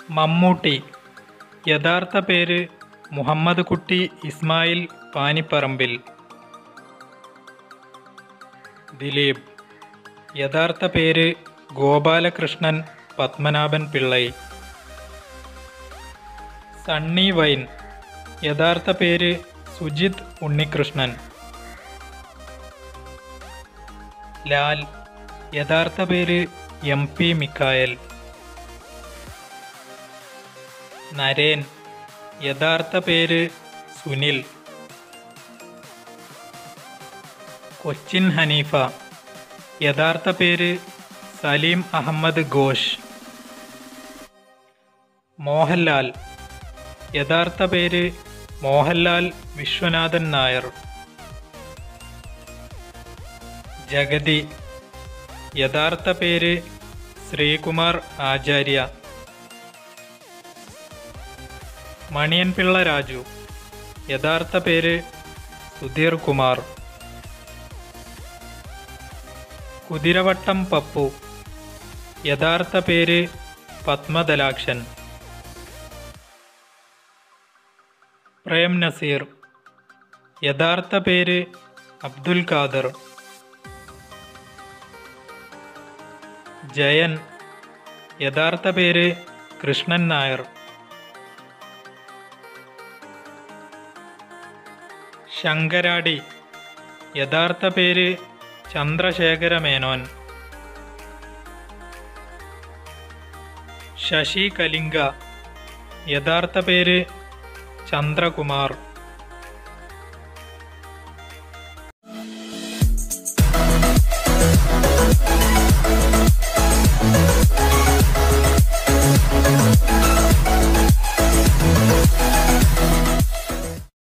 മമ്മൂട്ടി യഥാർത്ഥ പേര് മുഹമ്മദ് കുട്ടി ഇസ്മായിൽ പാനിപ്പറമ്പിൽ ദിലീപ് യഥാർത്ഥ പേര് ഗോപാലകൃഷ്ണൻ പത്മനാഭൻ പിള്ളൈ സണ്ണി വൈൻ യഥാർത്ഥ പേര് സുജിത് ഉണ്ണികൃഷ്ണൻ ലാൽ യഥാർത്ഥ പേര് എം പി മിക്കായൽ നരേൻ യഥാർത്ഥ പേര് സുനിൽ കൊച്ചിൻ ഹനീഫ യഥാർത്ഥ പേര് സലീം അഹമ്മദ് ഘോഷ് മോഹൻലാൽ യഥാർത്ഥ പേര് മോഹൻലാൽ വിശ്വനാഥൻ നായർ ജഗതി യഥാർത്ഥ പേര് ശ്രീകുമാർ ആചാര്യ മണിയൻപിള്ള രാജു യഥാർത്ഥ പേര് സുധീർ കുമാർ കുതിരവട്ടം പപ്പു യഥാർത്ഥ പേര് പത്മദലാക്ഷൻ പ്രേം നസീർ യഥാർത്ഥ പേര് അബ്ദുൽ ഖാദർ ജയൻ യഥാർത്ഥ പേര് കൃഷ്ണൻ നായർ ശങ്കരാടി യഥാർത്ഥ പേര് ചന്ദ്രശേഖര മേനോൻ ശശി കലിംഗ യഥാർത്ഥ പേര് ചന്ദ്രകുമാർ